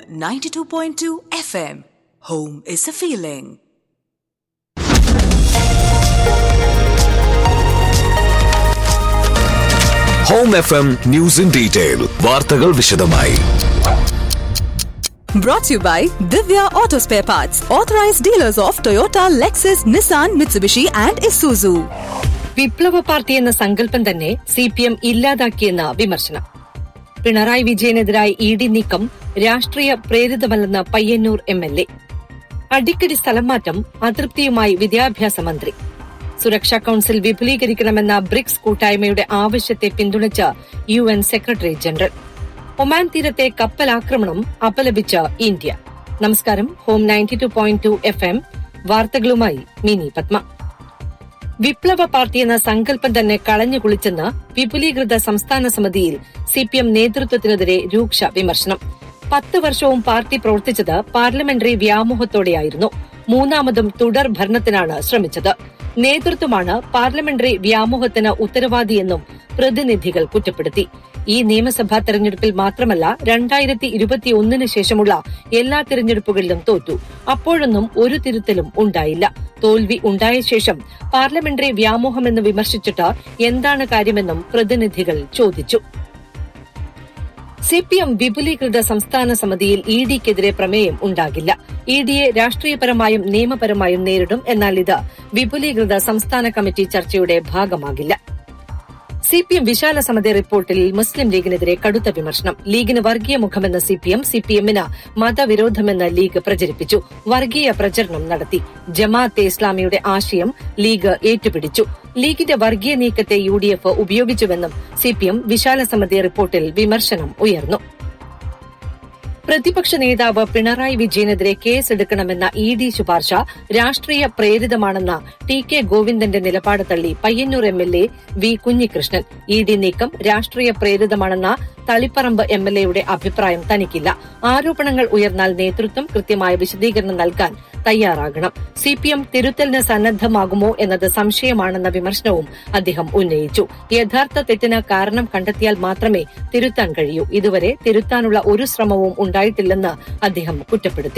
92.2 FM. Home is a feeling. Home F M news in detail വാർത്തകൾ വിശദമായി Brought to you by Divya Auto Spare Parts, authorized dealers of Toyota, Lexus, Nissan, Mitsubishi, and Isuzu. വിപ്ലവ party എന്ന സങ്കല്പം തന്നെ C P M ഇല്ലാതാക്കിയെന്ന വിമർശനം Pinarayi വിജയനെതിരായി E D നീക്കം രാഷ്ട്രീയ പ്രേരിതമല്ലെന്ന പയ്യന്നൂർ എം എൽ എ അടിക്കടി സ്ഥലം മാറ്റം അതൃപ്തിയുമായി വിദ്യാഭ്യാസ മന്ത്രി സുരക്ഷാ കൌൺസിൽ വിപുലീകരിക്കണമെന്ന ബ്രിക്സ് കൂട്ടായ്മയുടെ ആവശ്യത്തെ പിന്തുണച്ച് U N secretary general Oman തീരത്തെ കപ്പലാക്രമണം അപലപിച്ച ഇന്ത്യ നമസ്കാരം home ninety two point two F M വാർത്തകളുമായി മിനി പത്മ വിപ്ലവ പാർട്ടി എന്ന സങ്കല്പം തന്നെ കളഞ്ഞു കുളിച്ചെന്ന് വിപുലീകൃത സംസ്ഥാന സമിതിയിൽ സി പി എം നേതൃത്വത്തിനെതിരെ രൂക്ഷ വിമർശനം പത്ത് വർഷവും പാർട്ടി പ്രവർത്തിച്ചത് പാർലമെന്ററി വ്യാമോഹത്തോടെയായിരുന്നു മൂന്നാമതും തുടർ ഭരണത്തിനാണ് ശ്രമിച്ചത് നേതൃത്വമാണ് പാർലമെന്ററി വ്യാമോഹത്തിന് ഉത്തരവാദിയെന്നും പ്രതിനിധികൾ കുറ്റപ്പെടുത്തി ഈ നിയമസഭാ തെരഞ്ഞെടുപ്പിൽ മാത്രമല്ല രണ്ടായിരത്തി ഇരുപത്തിയൊന്നിന് ശേഷമുള്ള എല്ലാ തിരഞ്ഞെടുപ്പുകളിലും തോറ്റു അപ്പോഴൊന്നും ഒരു തിരുത്തലും ഉണ്ടായില്ല തോൽവി ഉണ്ടായ ശേഷം പാർലമെന്ററി വ്യാമോഹമെന്ന് വിമർശിച്ചിട്ട് എന്താണ് കാര്യമെന്നും പ്രതിനിധികൾ ചോദിച്ചു സി പി എം വിപുലീകൃത സംസ്ഥാന സമിതിയിൽ ഇ ഡിക്കെതിരെ പ്രമേയം ഉണ്ടാകില്ല ഇ ഡിയെ രാഷ്ട്രീയപരമായും നിയമപരമായും നേരിടും എന്നാൽ ഇത് വിപുലീകൃത സംസ്ഥാന കമ്മിറ്റി ചർച്ചയുടെ ഭാഗമാകില്ല സി പി എം വിശാല സമിതി റിപ്പോർട്ടിൽ മുസ്ലിം ലീഗിനെതിരെ കടുത്ത വിമർശനം ലീഗിന് വർഗീയ മുഖമെന്ന C P M C P എമ്മിന് മതവിരോധമെന്ന് ലീഗ് പ്രചരിപ്പിച്ചു വർഗീയ പ്രചരണം നടത്തി ജമാഅത്തെ ഇസ്ലാമിയുടെ ആശയം ലീഗ് ഏറ്റുപിടിച്ചു ലീഗിന്റെ വർഗീയ നീക്കത്തെ യു ഡി എഫ് ഉപയോഗിച്ചുവെന്നും സി പി എം വിശാല സമിതി റിപ്പോർട്ടിൽ വിമർശനം ഉയർന്നു പ്രതിപക്ഷ നേതാവ് പിണറായി വിജയനെതിരെ കേസെടുക്കണമെന്ന ഇ ഡി ശുപാർശ രാഷ്ട്രീയ പ്രേരിതമാണെന്ന ടി കെ ഗോവിന്ദന്റെ നിലപാട് തള്ളി Payyanur M L A V Kunhikrishnan E D നീക്കം രാഷ്ട്രീയ പ്രേരിതമാണെന്ന തളിപ്പറമ്പ് എം എൽ എയുടെ അഭിപ്രായം തനിക്കില്ല ആരോപണങ്ങൾ ഉയർന്നാൽ നേതൃത്വം കൃത്യമായ വിശദീകരണം നൽകാൻ തയ്യാറാകണം സി പി എം തിരുത്തലിന് സന്നദ്ധമാകുമോ എന്നത് സംശയമാണെന്ന വിമർശനവും അദ്ദേഹം ഉന്നയിച്ചു യഥാർത്ഥ തെറ്റിന് കാരണം കണ്ടെത്തിയാൽ മാത്രമേ തിരുത്താൻ കഴിയൂ ഇതുവരെ തിരുത്താനുള്ള ഒരു ശ്രമവും ഉണ്ടായിട്ടില്ലെന്ന് അദ്ദേഹം കുറ്റപ്പെടുത്തി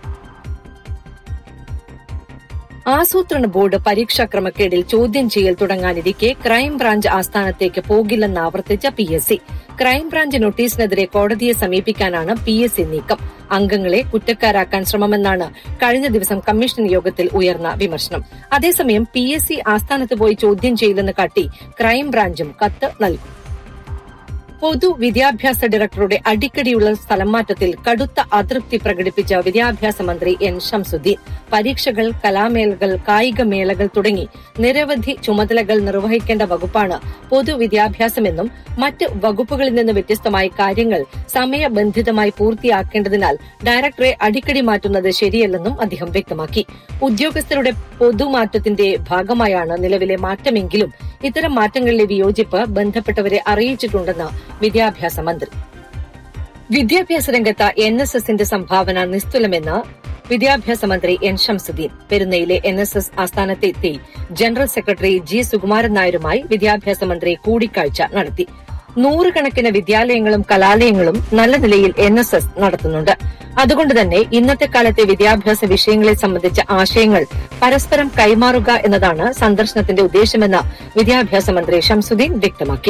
ആസൂത്രണ ബോർഡ് പരീക്ഷാ ക്രമക്കേടിൽ ചോദ്യം ചെയ്യൽ തുടങ്ങാനിരിക്കെ ക്രൈംബ്രാഞ്ച് ആസ്ഥാനത്തേക്ക് പോകില്ലെന്ന് ആവർത്തിച്ച പി എസ് സി ക്രൈംബ്രാഞ്ച് നോട്ടീസിനെതിരെ കോടതിയെ സമീപിക്കാനാണ് പി എസ് സി നീക്കം അംഗങ്ങളെ കുറ്റക്കാരാക്കാൻ ശ്രമമെന്നാണ് കഴിഞ്ഞ ദിവസം കമ്മീഷൻ യോഗത്തിൽ ഉയർന്ന വിമർശനം അതേസമയം പി എസ് സി ആസ്ഥാനത്ത് പോയി ചോദ്യം ചെയ്യില്ലെന്ന് കാട്ടി ക്രൈംബ്രാഞ്ചും കത്ത് നൽകും പൊതുവിദ്യാഭ്യാസ ഡയറക്ടറുടെ അടിക്കടിയുള്ള സ്ഥലംമാറ്റത്തിൽ കടുത്ത അതൃപ്തി പ്രകടിപ്പിച്ച വിദ്യാഭ്യാസ മന്ത്രി എൻ ഷംസുദ്ദീൻ പരീക്ഷകൾ കലാമേളകൾ കായികമേളകൾ തുടങ്ങി നിരവധി ചുമതലകൾ നിർവഹിക്കേണ്ട വകുപ്പാണ് പൊതുവിദ്യാഭ്യാസമെന്നും മറ്റ് വകുപ്പുകളിൽ നിന്ന് വ്യത്യസ്തമായി കാര്യങ്ങൾ സമയബന്ധിതമായി പൂർത്തിയാക്കേണ്ടതിനാൽ ഡയറക്ടറെ അടിക്കടി മാറ്റുന്നത് ശരിയല്ലെന്നും അദ്ദേഹം വ്യക്തമാക്കി ഉദ്യോഗസ്ഥരുടെ പൊതുമാറ്റത്തിന്റെ ഭാഗമായാണ് നിലവിലെ മാറ്റമെങ്കിലും ഇത്തരം മാറ്റങ്ങളിലെ വിയോജിപ്പ് ബന്ധപ്പെട്ടവരെ അറിയിച്ചിട്ടുണ്ടെന്ന് വിദ്യാഭ്യാസ മന്ത്രി വിദ്യാഭ്യാസ രംഗത്ത് എൻ എസ് എസിന്റെ സംഭാവന നിസ്തുലമെന്ന് വിദ്യാഭ്യാസ മന്ത്രി എൻ ഷംസുദ്ദീൻ പെരുന്നയിലെ എൻ എസ് എസ് ആസ്ഥാനത്തെത്തി ജനറൽ സെക്രട്ടറി ജി സുകുമാരൻ നായരുമായി വിദ്യാഭ്യാസ മന്ത്രി കൂടിക്കാഴ്ച നടത്തി നൂറുകണക്കിന് വിദ്യാലയങ്ങളും കലാലയങ്ങളും നല്ല നിലയിൽ എൻ എസ് എസ് നടത്തുന്നുണ്ട് അതുകൊണ്ട് തന്നെ ഇന്നത്തെ കാലത്തെ വിദ്യാഭ്യാസ വിഷയങ്ങളെ സംബന്ധിച്ച ആശയങ്ങൾ പരസ്പരം കൈമാറുക എന്നതാണ് സന്ദർശനത്തിന്റെ ഉദ്ദേശമെന്ന് വിദ്യാഭ്യാസ മന്ത്രി ഷംസുദ്ദീൻ വ്യക്തമാക്കി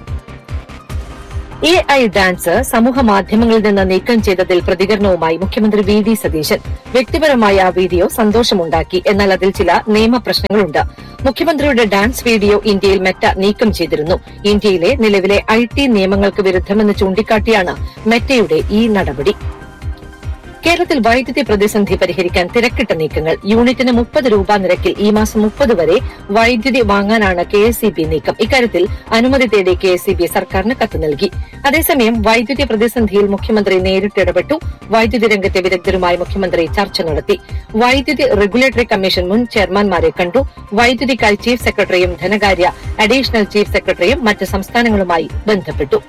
എ ഐ ഡാൻസ് സമൂഹ മാധ്യമങ്ങളിൽ നിന്ന് നീക്കം ചെയ്തതിൽ പ്രതികരണവുമായി മുഖ്യമന്ത്രി വി ഡി സതീശൻ വ്യക്തിപരമായ ആ വീഡിയോ സന്തോഷമുണ്ടാക്കി എന്നാൽ അതിൽ ചില നിയമപ്രശ്നങ്ങളുണ്ട് മുഖ്യമന്ത്രിയുടെ ഡാൻസ് വീഡിയോ ഇന്ത്യയിൽ മെറ്റ നീക്കം ചെയ്തിരുന്നു ഇന്ത്യയിലെ നിലവിലെ ഐ ടി നിയമങ്ങൾക്ക് വിരുദ്ധമെന്ന് ചൂണ്ടിക്കാട്ടിയാണ് മെറ്റയുടെ ഈ നടപടി കേരളത്തിൽ വൈദ്യുതി പ്രതിസന്ധി പരിഹരിക്കാൻ തിരക്കിട്ട നീക്കങ്ങൾ യൂണിറ്റിന് മുപ്പത് രൂപ നിരക്കിൽ ഈ മാസം മുപ്പത് വരെ വൈദ്യുതി വാങ്ങാനാണ് കെ എസ് സി ബി നീക്കം ഇക്കാര്യത്തിൽ അനുമതി തേടി കെ എസ് സി ബി സർക്കാരിന് കത്ത് നൽകി അതേസമയം വൈദ്യുതി പ്രതിസന്ധിയിൽ മുഖ്യമന്ത്രി നേരിട്ട് ഇടപെട്ടു വൈദ്യുതി രംഗത്തെ വിദഗ്ധരുമായി മുഖ്യമന്ത്രി ചർച്ച നടത്തി വൈദ്യുതി റെഗുലേറ്ററി കമ്മീഷൻ മുൻ ചെയർമാൻമാരെ കണ്ടു വൈദ്യുതിക്കായി ചീഫ് സെക്രട്ടറിയും ധനകാര്യ അഡീഷണൽ ചീഫ് സെക്രട്ടറിയും മറ്റ് സംസ്ഥാനങ്ങളുമായി ബന്ധപ്പെട്ടു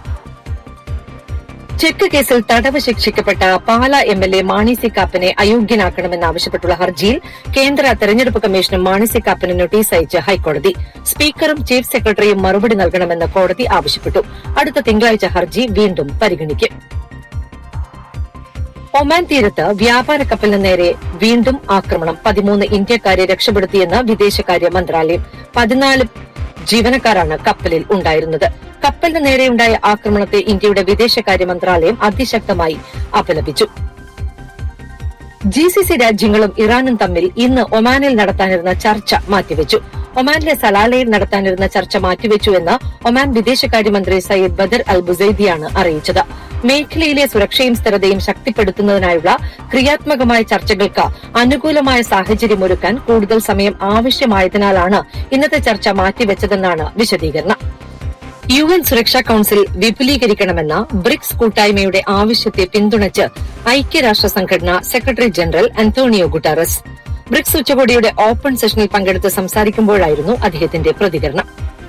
ചെക്ക് കേസിൽ തടവ് ശിക്ഷിക്കപ്പെട്ട Pala M L A Mani C കാപ്പനെ അയോഗ്യനാക്കണമെന്നാവശ്യപ്പെട്ടുള്ള ഹർജിയിൽ കേന്ദ്ര തെരഞ്ഞെടുപ്പ് കമ്മീഷനും മാണി സി കാപ്പന് നോട്ടീസ് അയച്ച് ഹൈക്കോടതി സ്പീക്കറും ചീഫ് സെക്രട്ടറിയും മറുപടി നൽകണമെന്ന് കോടതി ആവശ്യപ്പെട്ടു അടുത്ത തിങ്കളാഴ്ച ഹർജി വീണ്ടും പരിഗണിക്കും ഒമാൻ തീരത്ത് വ്യാപാര കപ്പലിന് നേരെ വീണ്ടും ആക്രമണം പതിമൂന്ന് ഇന്ത്യക്കാരെ രക്ഷപ്പെടുത്തിയെന്ന് വിദേശകാര്യ മന്ത്രാലയം പതിനാല് ജീവനക്കാരാണ് കപ്പലിൽ ഉണ്ടായിരുന്നത് കപ്പലിന് നേരെയുണ്ടായ ആക്രമണത്തെ ഇന്ത്യയുടെ വിദേശകാര്യ മന്ത്രാലയം അതിശക്തമായി അപലപിച്ചു ജി സി സി രാജ്യങ്ങളും ഇറാനും തമ്മിൽ ഇന്ന് ഒമാനിൽ നടത്താനിരുന്ന ചർച്ച മാറ്റിവെച്ചു ഒമാനിലെ സലാലയിൽ നടത്താനിരുന്ന ചർച്ച മാറ്റിവെച്ചു എന്ന് ഒമാൻ വിദേശകാര്യമന്ത്രി സയ്യിദ് ബദർ അൽ ബുസൈദിയാണ് അറിയിച്ചത് മേഖലയിലെ സുരക്ഷയും സ്ഥിരതയും ശക്തിപ്പെടുത്തുന്നതിനായുള്ള ക്രിയാത്മകമായ ചർച്ചകൾക്ക് അനുകൂലമായ സാഹചര്യമൊരുക്കാൻ കൂടുതൽ സമയം ആവശ്യമായതിനാലാണ് ഇന്നത്തെ ചർച്ച മാറ്റിവെച്ചതെന്നാണ് വിശദീകരണം യു എൻ സുരക്ഷാ കൌൺസിൽ വിപുലീകരിക്കണമെന്ന ബ്രിക്സ് കൂട്ടായ്മയുടെ ആവശ്യത്തെ പിന്തുണച്ച് ഐക്യരാഷ്ട്ര സംഘടന secretary general Antonio Guterres BRICS ഉച്ചകോടിയുടെ ഓപ്പൺ സെഷനിൽ പങ്കെടുത്ത് സംസാരിക്കുമ്പോഴായിരുന്നു അദ്ദേഹത്തിന്റെ പ്രതികരണം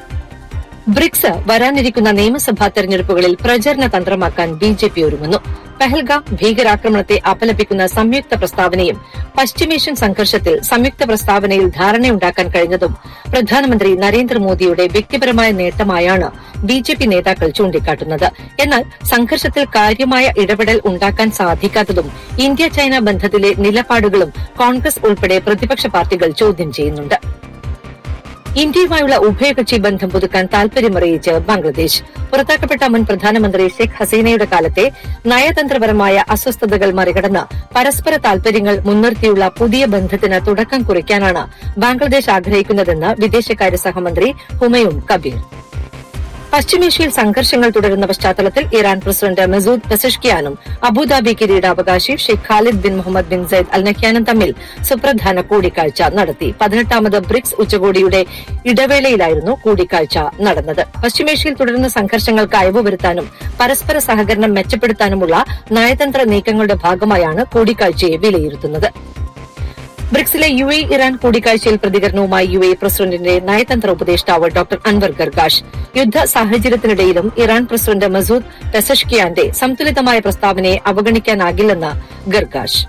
ബ്രിക്സ് വരാനിരിക്കുന്ന നിയമസഭാ തെരഞ്ഞെടുപ്പുകളിൽ പ്രചരണ തന്ത്രമാക്കാൻ ബി ജെ പി ഒരുങ്ങുന്നു പെഹൽഗാം ഭീകരാക്രമണത്തെ അപലപിക്കുന്ന സംയുക്ത പ്രസ്താവനയും പശ്ചിമേഷ്യൻ സംഘർഷത്തിൽ സംയുക്ത പ്രസ്താവനയിൽ ധാരണയുണ്ടാക്കാൻ കഴിഞ്ഞതും പ്രധാനമന്ത്രി നരേന്ദ്രമോദിയുടെ വ്യക്തിപരമായ നേട്ടമായാണ് ബി ജെ പി നേതാക്കൾ ചൂണ്ടിക്കാട്ടുന്നത് എന്നാൽ സംഘർഷത്തിൽ കാര്യമായ ഇടപെടൽ ഉണ്ടാക്കാൻ സാധിക്കാത്തതും ഇന്ത്യ ചൈന ബന്ധത്തിലെ നിലപാടുകളും കോൺഗ്രസ് ഉൾപ്പെടെ പ്രതിപക്ഷ പാർട്ടികൾ ചോദ്യം ചെയ്യുന്നുണ്ട് ഇന്ത്യയുമായുള്ള ഉഭയകക്ഷി ബന്ധം പുതുക്കാൻ താൽപര്യമറിയിച്ച് ബംഗ്ലാദേശ് പുറത്താക്കപ്പെട്ട മുൻ പ്രധാനമന്ത്രി ഷെയ്ഖ് ഹസീനയുടെ കാലത്തെ നയതന്ത്രപരമായ അസ്വസ്ഥതകൾ മറികടന്ന് പരസ്പര താൽപര്യങ്ങൾ മുൻനിർത്തിയുള്ള പുതിയ ബന്ധത്തിന് തുടക്കം കുറിക്കാനാണ് ബംഗ്ലാദേശ് ആഗ്രഹിക്കുന്നതെന്ന് വിദേശകാര്യ സഹമന്ത്രി ഹുമയൂൺ കബീർ പശ്ചിമേഷ്യയിൽ സംഘർഷങ്ങൾ തുടരുന്ന പശ്ചാത്തലത്തിൽ ഇറാൻ പ്രസിഡന്റ് മസൂദ് പെസഷ്കിയാനും അബുദാബി കിരീടാവകാശി Sheikh Khalid bin Mohammed bin Zayed Al നഹ്യാനും തമ്മിൽ സുപ്രധാന കൂടിക്കാഴ്ച നടത്തി പതിനെട്ടാമത് ബ്രിക്സ് ഉച്ചകോടിയുടെ ഇടവേളയിലായിരുന്നു കൂടിക്കാഴ്ച നടന്നത് പശ്ചിമേഷ്യയിൽ തുടരുന്ന സംഘർഷങ്ങൾക്ക് അയവ് വരുത്താനും പരസ്പര സഹകരണം മെച്ചപ്പെടുത്താനുമുള്ള നയതന്ത്ര നീക്കങ്ങളുടെ ഭാഗമായാണ് കൂടിക്കാഴ്ചയെ വിലയിരുത്തുന്നത് ബ്രിക്സിലെ യു എ ഇറാൻ കൂടിക്കാഴ്ചയിൽ പ്രതികരണവുമായി യു എ പ്രസിഡന്റിന്റെ നയതന്ത്ര ഉപദേഷ്ടാവ് ഡോക്ടർ അൻവർ ഗർഗാഷ് യുദ്ധ സാഹചര്യത്തിനിടയിലും ഇറാൻ പ്രസിഡന്റ് മസൂദ് പെസഷ്കിയാന്റെ സംതുലിതമായ പ്രസ്താവനയെ അവഗണിക്കാനാകില്ലെന്ന് Gargash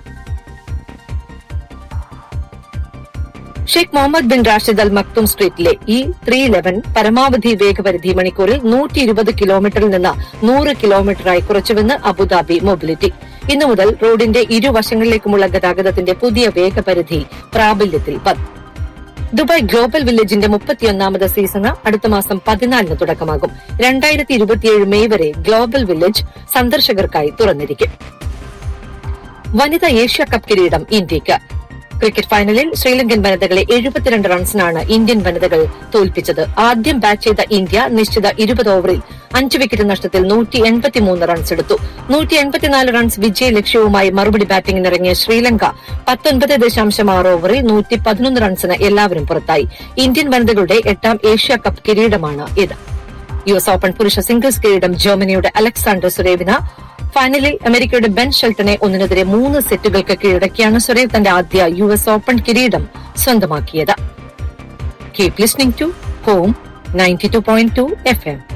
Sheikh Mohammed bin Rashid Al Maktoum സ്ട്രീറ്റിലെ ഈ ത്രീ ഇലവൻ പരമാവധി വേഗപരിധി മണിക്കൂറിൽ നൂറ്റി ഇരുപത് കിലോമീറ്ററിൽ നിന്ന് നൂറ് കിലോമീറ്ററായി കുറച്ചുവെന്ന് അബുദാബി മൊബിലിറ്റി ഇന്നു മുതൽ റോഡിന്റെ ഇരുവശങ്ങളിലേക്കുമുള്ള ഗതാഗതത്തിന്റെ പുതിയ വേഗപരിധി പ്രാബല്യത്തിൽ വന്നു ദുബായ് ഗ്ലോബൽ വില്ലേജിന്റെ മുപ്പത്തിയൊന്നാമത് സീസണ് അടുത്ത മാസം പതിനാലിന് തുടക്കമാകും രണ്ടായിരത്തി ഇരുപത്തിയേഴ് മെയ് വരെ ഗ്ലോബൽ വില്ലേജ് സന്ദർശകർക്കായി തുറന്നിരിക്കും വനിതാ ഏഷ്യ കപ്പ് കിരീടം ഇന്ത്യയ്ക്ക് ക്രിക്കറ്റ് ഫൈനലിൽ ശ്രീലങ്കൻ വനിതകളെ എഴുപത്തിരണ്ട് റൺസിനാണ് ഇന്ത്യൻ വനിതകൾ തോൽപ്പിച്ചത് ആദ്യം ബാറ്റ് ചെയ്ത ഇന്ത്യ നിശ്ചിത ഇരുപത് ഓവറിൽ അഞ്ച് വിക്കറ്റ് നഷ്ടത്തിൽ നൂറ്റി എൺപത്തിമൂന്ന് റൺസ് എടുത്തു നൂറ്റി എൺപത്തിനാല് റൺസ് വിജയ ലക്ഷ്യവുമായി മറുപടി ബാറ്റിംഗിനിറങ്ങിയ ശ്രീലങ്ക പത്തൊൻപത് ദശാംശം ആറ് ഓവറിൽ നൂറ്റി പതിനൊന്ന് റൺസിന് എല്ലാവരും പുറത്തായി ഇന്ത്യൻ വനിതകളുടെ എട്ടാം ഏഷ്യ കപ്പ് കിരീടമാണ് ഇത് യു എസ് ഓപ്പൺ പുരുഷ സിംഗിൾസ് കിരീടം ജർമ്മനിയുടെ അലക്സാണ്ടർ സുരേവിന ഫൈനലിൽ അമേരിക്കയുടെ ബെൻ ഷെൽട്ടനെ ഒന്നിനെതിരെ മൂന്ന് സെറ്റുകൾക്ക് കീഴടക്കിയാണ് സുരേവ് തന്റെ ആദ്യ യു എസ് ഓപ്പൺ കിരീടം സ്വന്തമാക്കിയത് keep listening to home ninety two point two F M